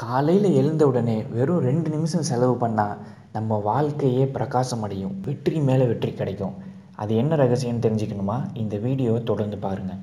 காலையில் எழுந்த உடனே வெறும் ரெண்டு நிமிஷம் செலவு பண்ணால் நம்ம வாழ்க்கையே பிரகாசம் அடையும் வெற்றி மேலே வெற்றி கிடைக்கும் அது என்ன ரகசியம்னு தெரிஞ்சுக்கணுமா இந்த வீடியோவை தொடர்ந்து பாருங்கள்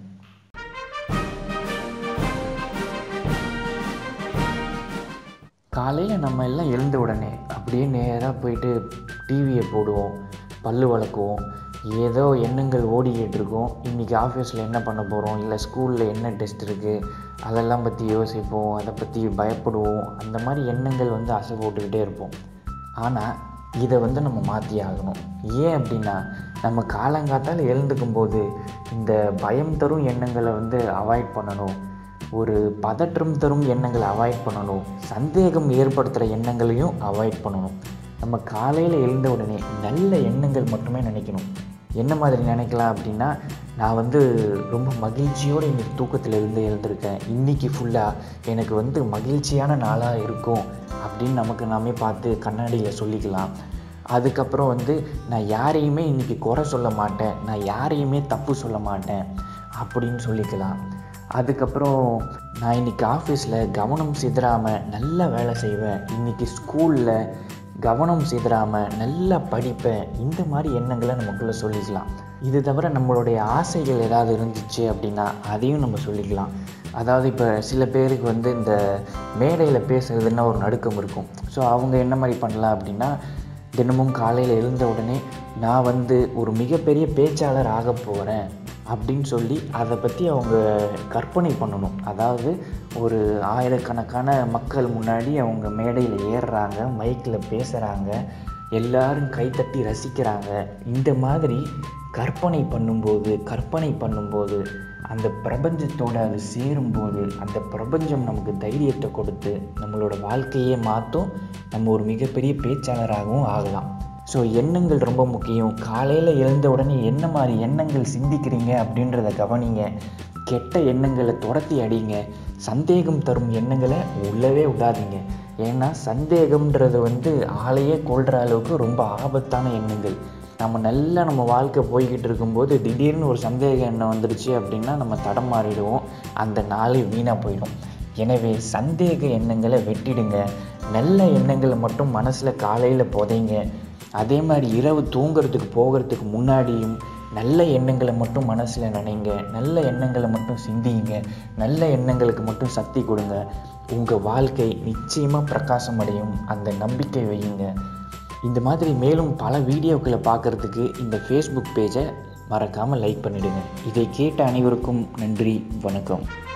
காலையில் நம்ம எல்லாம் எழுந்த உடனே அப்படியே நேராக போயிட்டு டிவியை போடுவோம் பல்லு வளர்க்குவோம் ஏதோ எண்ணங்கள் ஓடிக்கிட்டு இருக்கோம் இன்றைக்கி ஆஃபீஸில் என்ன பண்ண போகிறோம் இல்லை ஸ்கூலில் என்ன டெஸ்ட் இருக்குது அதெல்லாம் பற்றி யோசிப்போம் அதை பற்றி பயப்படுவோம் அந்த மாதிரி எண்ணங்கள் வந்து அசை போட்டுக்கிட்டே இருப்போம் ஆனால் இதை வந்து நம்ம மாற்றி ஆகணும் ஏன் அப்படின்னா நம்ம காலங்காத்தால் எழுந்துக்கும் போது இந்த பயம் தரும் எண்ணங்களை வந்து அவாய்ட் பண்ணணும் ஒரு பதற்றம் தரும் எண்ணங்களை அவாய்ட் பண்ணணும் சந்தேகம் ஏற்படுத்துகிற எண்ணங்களையும் அவாய்ட் பண்ணணும் நம்ம காலையில் எழுந்த உடனே நல்ல எண்ணங்கள் மட்டுமே நினைக்கணும் என்ன மாதிரி நினைக்கலாம் அப்படின்னா நான் வந்து ரொம்ப மகிழ்ச்சியோடு இன்றைக்கி தூக்கத்தில் இருந்து எழுந்திருக்கேன் இன்றைக்கி ஃபுல்லாக எனக்கு வந்து மகிழ்ச்சியான நாளாக இருக்கும் அப்படின்னு நமக்கு நாமே பார்த்து கண்ணாடியில் சொல்லிக்கலாம் அதுக்கப்புறம் வந்து நான் யாரையுமே இன்றைக்கி குறை சொல்ல மாட்டேன் நான் யாரையுமே தப்பு சொல்ல மாட்டேன் அப்படின்னு சொல்லிக்கலாம் அதுக்கப்புறம் நான் இன்றைக்கி ஆஃபீஸில் கவனம் சிதறாமல் நல்லா வேலை செய்வேன் இன்றைக்கி ஸ்கூலில் கவனம் சிதறாமல் நல்லா படிப்பேன் இந்த மாதிரி எண்ணங்களை நமக்குள்ளே சொல்லிக்கலாம் இது தவிர நம்மளுடைய ஆசைகள் ஏதாவது இருந்துச்சு அப்படின்னா அதையும் நம்ம சொல்லிக்கலாம் அதாவது இப்போ சில பேருக்கு வந்து இந்த மேடையில் பேசுகிறதுன்னா ஒரு நடுக்கம் இருக்கும் ஸோ அவங்க என்ன மாதிரி பண்ணலாம் அப்படின்னா தினமும் காலையில் எழுந்த உடனே நான் வந்து ஒரு மிகப்பெரிய பேச்சாளர் ஆக போகிறேன் அப்படின்னு சொல்லி அதை பற்றி அவங்க கற்பனை பண்ணணும் அதாவது ஒரு ஆயிரக்கணக்கான மக்கள் முன்னாடி அவங்க மேடையில் ஏறுறாங்க மைக்கில் பேசுகிறாங்க எல்லாரும் கைத்தட்டி ரசிக்கிறாங்க இந்த மாதிரி கற்பனை பண்ணும்போது கற்பனை பண்ணும்போது அந்த பிரபஞ்சத்தோடு அது சேரும்போது அந்த பிரபஞ்சம் நமக்கு தைரியத்தை கொடுத்து நம்மளோட வாழ்க்கையே மாற்றும் நம்ம ஒரு மிகப்பெரிய பேச்சாளராகவும் ஆகலாம் ஸோ எண்ணங்கள் ரொம்ப முக்கியம் காலையில் எழுந்த உடனே என்ன மாதிரி எண்ணங்கள் சிந்திக்கிறீங்க அப்படின்றத கவனிங்க கெட்ட எண்ணங்களை துரத்தி அடிங்க சந்தேகம் தரும் எண்ணங்களை உள்ளவே விடாதீங்க ஏன்னா சந்தேகம்ன்றது வந்து ஆளையே கொள்கிற அளவுக்கு ரொம்ப ஆபத்தான எண்ணங்கள் நம்ம நல்லா நம்ம வாழ்க்கை போய்கிட்டு இருக்கும்போது திடீர்னு ஒரு சந்தேக எண்ணம் வந்துடுச்சு அப்படின்னா நம்ம தடம் மாறிடுவோம் அந்த நாளே வீணாக போயிடும் எனவே சந்தேக எண்ணங்களை வெட்டிடுங்க நல்ல எண்ணங்களை மட்டும் மனசில் காலையில் புதைங்க அதே மாதிரி இரவு தூங்குறதுக்கு போகிறதுக்கு முன்னாடியும் நல்ல எண்ணங்களை மட்டும் மனசில் நினைங்க நல்ல எண்ணங்களை மட்டும் சிந்திங்க நல்ல எண்ணங்களுக்கு மட்டும் சக்தி கொடுங்க உங்கள் வாழ்க்கை நிச்சயமாக பிரகாசம் அடையும் அந்த நம்பிக்கை வையுங்க இந்த மாதிரி மேலும் பல வீடியோக்களை பார்க்குறதுக்கு இந்த ஃபேஸ்புக் பேஜை மறக்காமல் லைக் பண்ணிவிடுங்க இதை கேட்ட அனைவருக்கும் நன்றி வணக்கம்